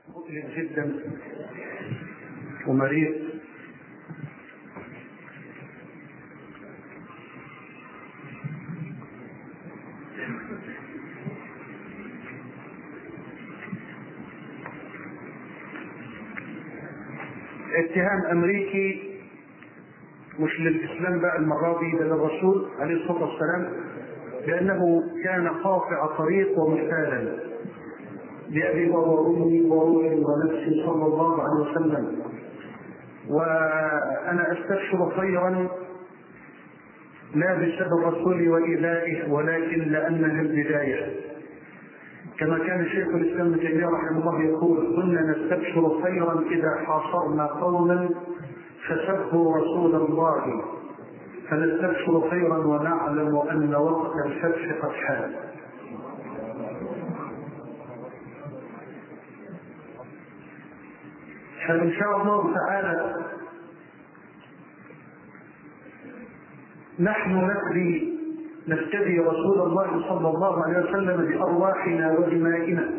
مؤلم جدا ومريض اتهام امريكي مش للاسلام بقى المره دي ده للرسول عليه الصلاه والسلام لانه كان قاطع طريق ومحتالا بأبي وأمي وروحي ونفسي صلى الله عليه وسلم وأنا أستبشر خيرا لا بسبب الرسول وإيذائه ولكن لأنها البداية كما كان شيخ الإسلام ابن تيمية رحمه الله يقول كنا نستبشر خيرا إذا حاصرنا قوما فسبوا رسول الله فنستبشر خيرا ونعلم أن وقت الفتح قد حان فإن شاء الله تعالى نحن نفدي نفتدي رسول الله صلى الله عليه وسلم بأرواحنا ودمائنا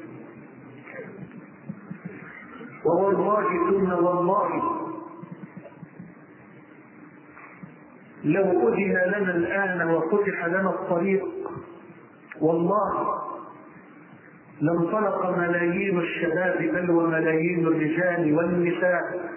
ووالله ثم والله لو أذن لنا الآن وفتح لنا الطريق والله لانطلق ملايين الشباب بل وملايين الرجال والنساء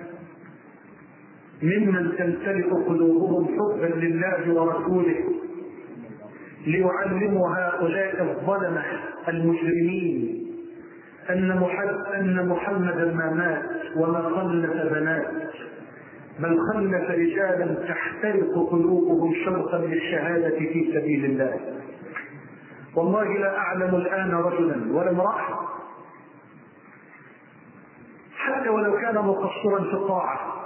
ممن تمتلئ قلوبهم حبا لله ورسوله ليعلموا هؤلاء الظلمة المجرمين أن محمد أن محمدا ما مات وما خلف بنات بل خلف رجالا تحترق قلوبهم شوقا للشهادة في سبيل الله والله لا أعلم الآن رجلا ولا امرأة حتى ولو كان مقصرا في الطاعة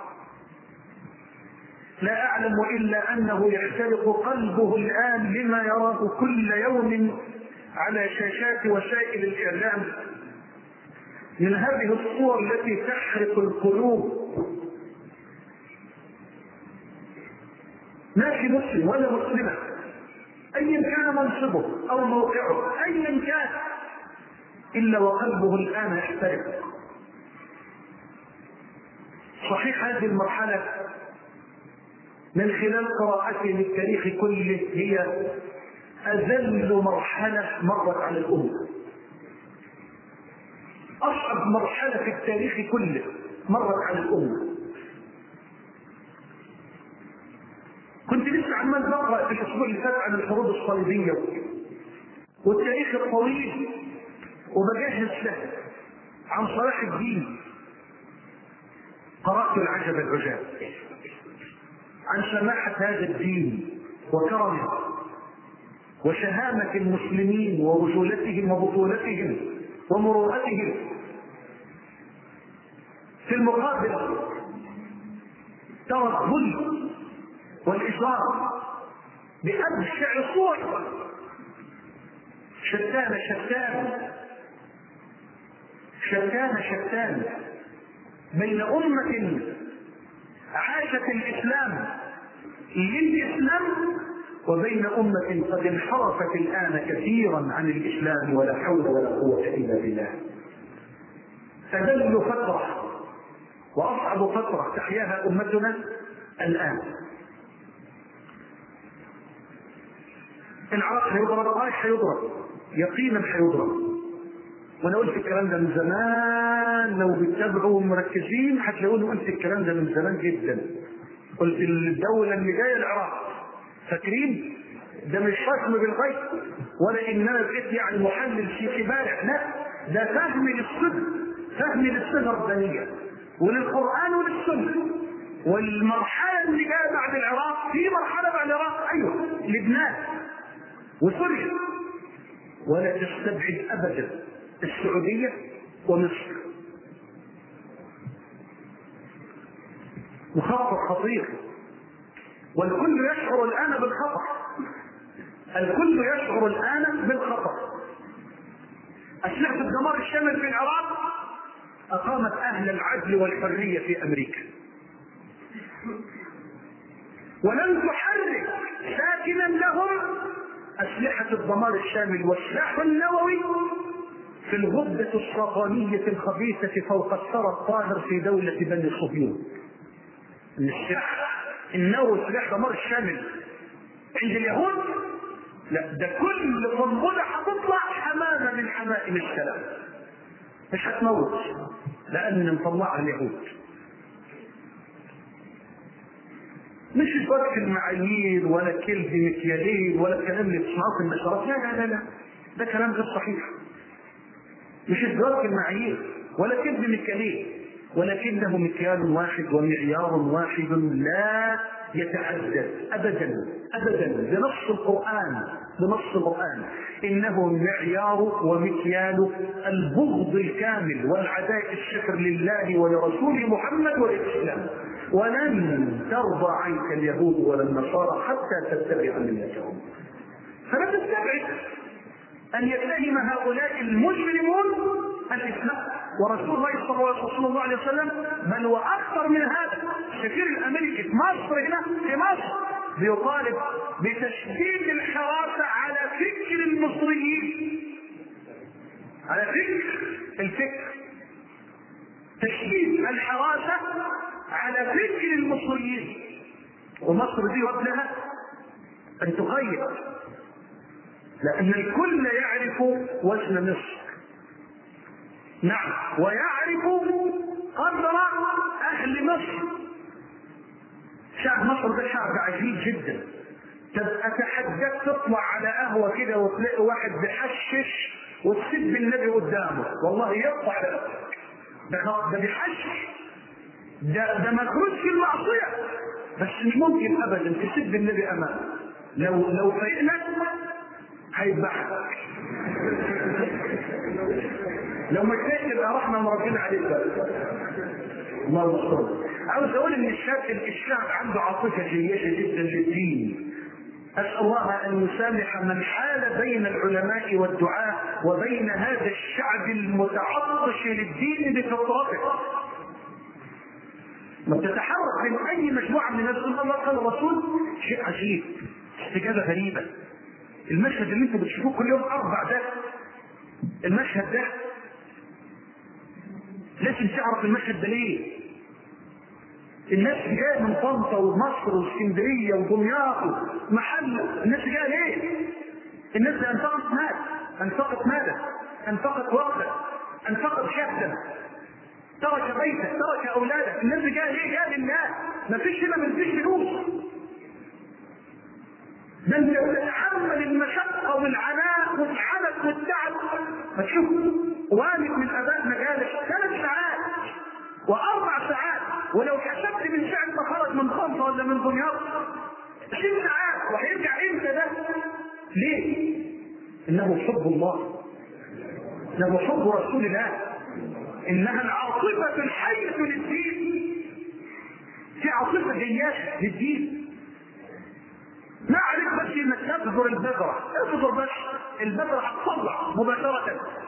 لا أعلم إلا أنه يحترق قلبه الآن لما يراه كل يوم على شاشات وسائل الإعلام من هذه الصور التي تحرق القلوب ماشي مسلم ولا مسلمة أيا كان منصبه أو موقعه أيا كان إلا وقلبه الآن يحترق صحيح هذه المرحلة من خلال قراءتي للتاريخ كله هي أذل مرحلة مرت على الأمة أصعب مرحلة في التاريخ كله مرت على الأمة كنت لسه عمال بقرا في الاسبوع اللي فات عن الحروب الصليبيه والتاريخ الطويل وبجهز له عن صلاح الدين قرات العجب العجاب عن سماحه هذا الدين وكرمه وشهامه المسلمين ورجولتهم وبطولتهم ومروءتهم في المقابل ترى الظلم والإشارة بأبشع صور شتان شتان شتان شتان بين أمة عاشت الإسلام للإسلام وبين أمة قد انحرفت الآن كثيرا عن الإسلام ولا حول ولا قوة إلا بالله أذل فترة وأصعب فترة تحياها أمتنا الآن العراق هيضرب اه هيضرب يقينا هيضرب وانا قلت الكلام ده من زمان لو بتتابعوا ومركزين هتلاقوني قلت الكلام ده من زمان جدا قلت الدولة اللي جاية العراق فاكرين ده مش فهم بالغيب ولا ان انا بقيت يعني محلل في كبارح لا ده فهم للصدق فهم للصغر الدنية وللقرآن وللسنة والمرحلة اللي جاية بعد العراق في مرحلة بعد العراق ايوه لبنان وسوريا ولا تستبعد ابدا السعوديه ومصر مخطط خطير والكل يشعر الان بالخطر الكل يشعر الان بالخطر اسلحه الدمار الشامل في العراق اقامت اهل العدل والحريه في امريكا ولم تحرك ساكنا لهم أسلحة الدمار الشامل والسلاح النووي في الغدة السرطانية الخبيثة فوق الثرى الطاهر في دولة بني صهيون من السلاح النووي سلاح دمار الشامل عند اليهود لا ده كل قنبله هتطلع حمامه من حمائم السلام مش هتموت لان مطلعها اليهود مش فرق المعايير ولا كلب مكيالين ولا كلام اللي بتسمعوه في النشرات لا لا لا لا ده كلام غير صحيح مش ادراك المعايير ولا كذب مكيالين ولكنه مكيال واحد ومعيار واحد لا يتعدد ابدا ابدا بنص القران بنص القران انه معيار ومكيال البغض الكامل والعداء الشكر لله ولرسوله محمد والاسلام ولن ترضى عنك اليهود ولا النصارى حتى تتبع ملتهم فلا تستبعد ان يتهم هؤلاء المجرمون الاسلام ورسول الله صلى الله عليه وسلم بل واكثر من هذا السفير الامريكي في مصر هنا في مصر بيطالب بتشديد الحراسه على فكر المصريين على فكر الفكر تشديد الحراسه على فكر المصريين ومصر دي وابنها ان تغير لان الكل يعرف وزن مصر نعم ويعرف قدر اهل مصر شعب مصر ده شعب عجيب جدا تبقى تحداك تطلع على قهوه كده وتلاقي واحد بيحشش وتسب النبي قدامه والله يقطع على ده ده بيحشش ده ده مخروج في المعصيه بس مش ممكن ابدا تسب النبي امامه لو لو فايقنا هيذبحك لو ما كانش يبقى رحمه من ربنا عليك بقى الله المستر عاوز اقول ان الشاب الشعب عنده عاطفه جيده جدا للدين اسال الله ان يسامح من حال بين العلماء والدعاة وبين هذا الشعب المتعطش للدين بفطرته ما تتحرك من اي مجموعه من الناس الله قال الرسول شيء عجيب استجابه غريبه المشهد اللي انتم بتشوفوه كل يوم اربع ده المشهد ده لازم تعرف المشهد ده ليه الناس جايه من طنطا ومصر واسكندريه ودمياط ومحل الناس جايه ليه؟ الناس دي انفقت مال انفقت مالا انفقت وقتا انفقت شهدا ترك بيته ترك اولاده الناس دي جايه ليه؟ جايه لله ما فيش هنا ما فيش فلوس ده انت تتحمل المشقه والعناء والحدث والتعب ما تشوف والد من اباء مجالس ثلاث ساعات واربع ساعات ولو حسبت من ساعه ما خرج من طنطا ولا من دمياط ست ساعات وهيرجع امتى ده؟ ليه؟ انه حب الله انه حب رسول الله انها العاصفه الحيه للدين في عاصفه جياشه للدين ما عليك بس انك تبذر البذره ابذر بس البذره هتطلع مباشره